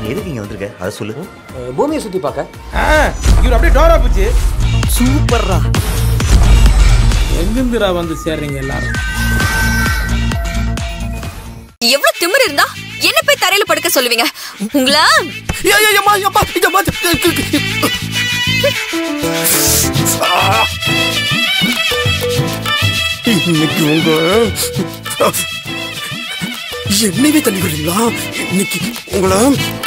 எதுக்கு இங்க வந்திருக்க அதை சொல்லு அஹ், பூமியை சுத்தி பார்க்க ஆ, இவர் அப்படியே டோரா போச்சு சூப்பர்ரா எங்கிருந்துடா வந்து சேர்றீங்க எல்லாரும் எவ்வளவு திமிரு இருந்தா என்ன போய் தரையில படுக்க சொல்லுவீங்க உங்களா இன்னைக்கு உங்க என்னைவே தள்ளி விடுறீங்களா இன்னைக்கு உங்களை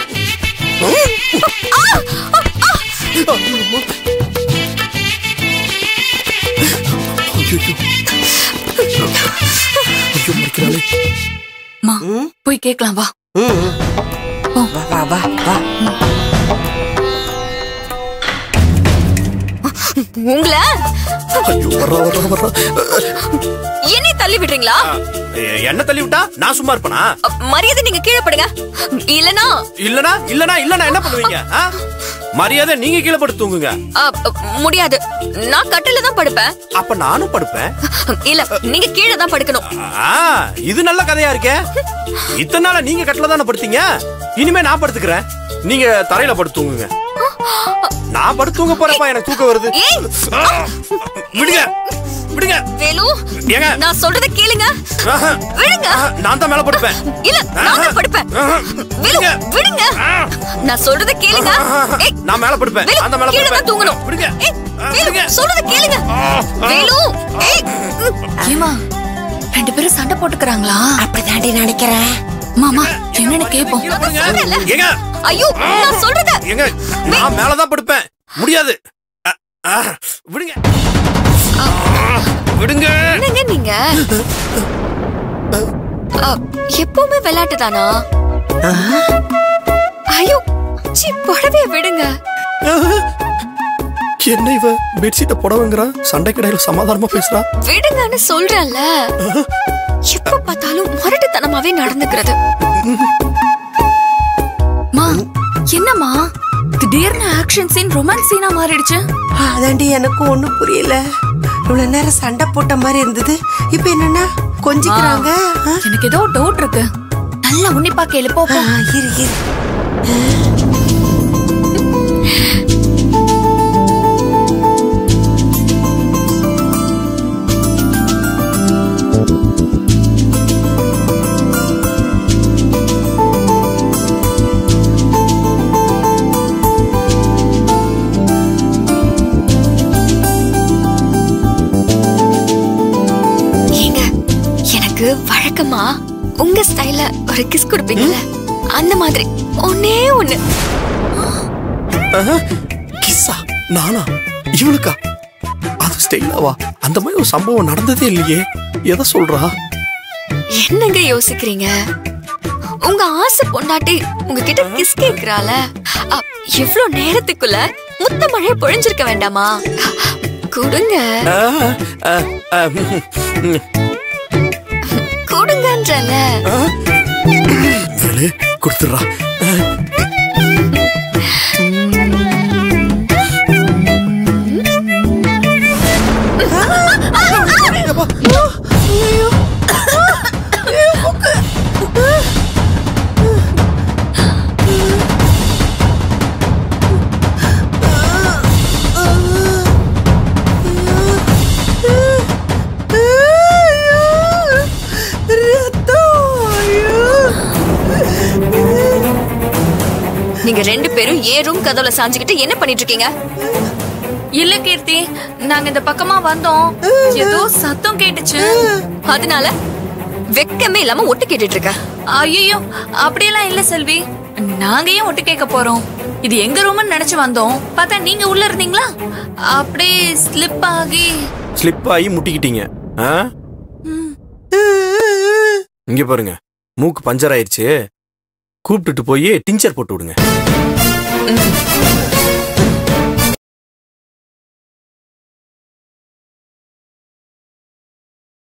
ஐயோ ஐயோ முடிக்கிறாளே மா போய் கேட்கலாம் வா வா வா வா வா உங்கள ஐயோ வர்றா வர்றா வர்றா என்னை தள்ளி விடுறீங்களா என்ன தள்ளி விட்டா நான் சும்மா இருப்பனா அ, மரியாதை நீங்க கீழே படுங்க இல்லனா இல்லனா இல்லனா இல்லனா என்ன பண்ணுவீங்க ஆ? மரியாதை நீங்க கீழே படுத்து தூங்குங்க அ, அ, முடியாது நான் கட்டில தான் படுப்பேன் அப்ப நானும் படுப்பேன் இல்ல நீங்க கீழே தான் படுக்கணும் ஆ, இது நல்ல கதையா இருக்கே இத்தனை நாளா நீங்க கட்டில தானே படுத்தீங்க இனிமே நான் படுத்துக்கிறேன் நீங்க தரையில படுத்து தூங்குங்க நான் படுத்து தூங்க போறப்பா எனக்கு தூக்கம் வருது ஏய் ஆ, விடுங்க விடுங்க வேலு ஏங்க? நான் சொல்றத கேளுங்க ஆஹா. விடுங்க ஆஹா, நான் தான் மேல படுப்பேன் இல்ல நான் தான் படுப்பேன் ஆஹா. வேலு விடுங்க. விடுங்க நான் சொல்றத கேளுங்க ஏய் நான் மேல படுப்பேன் வேலு அந்த மேல கீழே தான் படுப்பேன் தூங்கணும் விடுங்க ஏய் ஆ, வேலு விடுங்க. சொல்றத கேளுங்க வேலு ஏய் ஏமா ரெண்டு பேரும் சண்டை போட்டுக்கறாங்களா அப்படிதாண்டி நினைக்கிறேன் மாமா என்னன்னு கேப்போம் கீழே படுங்க. சொல்றேன்ல. ஏங்க ஐயோ நான் சொல்றத ஏங்க நான் மேலதான் படுப்பேன் முடியாது அ, ஆ, விடுங்க விடுங்க என்னங்க நீங்க அ, எப்பவுமே விளையாட்டு தானா ஐயோ சி புடவைய விடுங்க என்ன இவ பெட்ஷீட்டை புடவைங்கிறா சண்டை கடையில சமாதானமா பேசுறா விடுங்கன்னு சொல்றேன்ல எப்ப பார்த்தாலும் முரட்டுத்தனமாவே நடந்துக்கிறது மா என்னம்மா திடீர்னு ஆக்ஷன் சீன் ரொமான்ஸ் சீனா மாறிடுச்சு அதாண்டி எனக்கு ஒண்ணும் புரியல இவ்வளவு நேரம் சண்டை போட்ட மாதிரி இருந்தது இப்ப என்னன்னா கொஞ்சிக்கிறாங்க ஆ? எனக்கு ஏதோ டவுட் இருக்கு நல்லா உன்னிப்பா கேளு போ ஆ, போ. இரு இரு ஏங்க எனக்கு வழக்கமா உங்க ஸ்டைல ஒரு கிஸ் கொடுப்பீங்கல்ல அந்த மாதிரி ஒன்னே ஒண்ணு கிஸ்ஸா நானா இவளுக்கா அது ஸ்டைலாவா அந்த மாதிரி ஒரு சம்பவம் நடந்ததே இல்லையே எதை சொல்றா என்னங்க யோசிக்கிறீங்க உங்க ஆசை பொண்டாட்டி உங்ககிட்ட கிஸ் கேக்குறால அ, இவ்ளோ நேரத்துக்குள்ள முத்த மழை பொழிஞ்சிருக்க வேண்டாமா கொடுங்க ஆ, ஆ, ஆ, ம், ம், கொடுங்கன்றல ஆ. வேலு கொடுத்துடுறா நீங்க ரெண்டு பேரும் ஏன் ரூம் கதவுல சாஞ்சுக்கிட்டு என்ன பண்ணிட்டு இருக்கீங்க இல்ல கீர்த்தி நாங்க இந்த பக்கமா வந்தோம் ஏதோ சத்தம் கேட்டுச்சு அதனால வெக்கமே இல்லாம ஒட்டு கேட்டுட்டு இருக்க ஐயோ அப்படியெல்லாம் இல்ல செல்வி நாங்க ஏன் ஒட்டு கேட்க போறோம் இது எங்க ரூம்னு நினைச்சு வந்தோம் பார்த்தா நீங்க உள்ள இருந்தீங்களா அப்படியே ஸ்லிப் ஆகி ஸ்லிப் ஆகி முட்டிக்கிட்டீங்க ஆ? இங்க பாருங்க மூக்கு பஞ்சர் ஆயிருச்சு கூப்பிட்டுட்டு போய் டிஞ்சர் போட்டு விடுங்க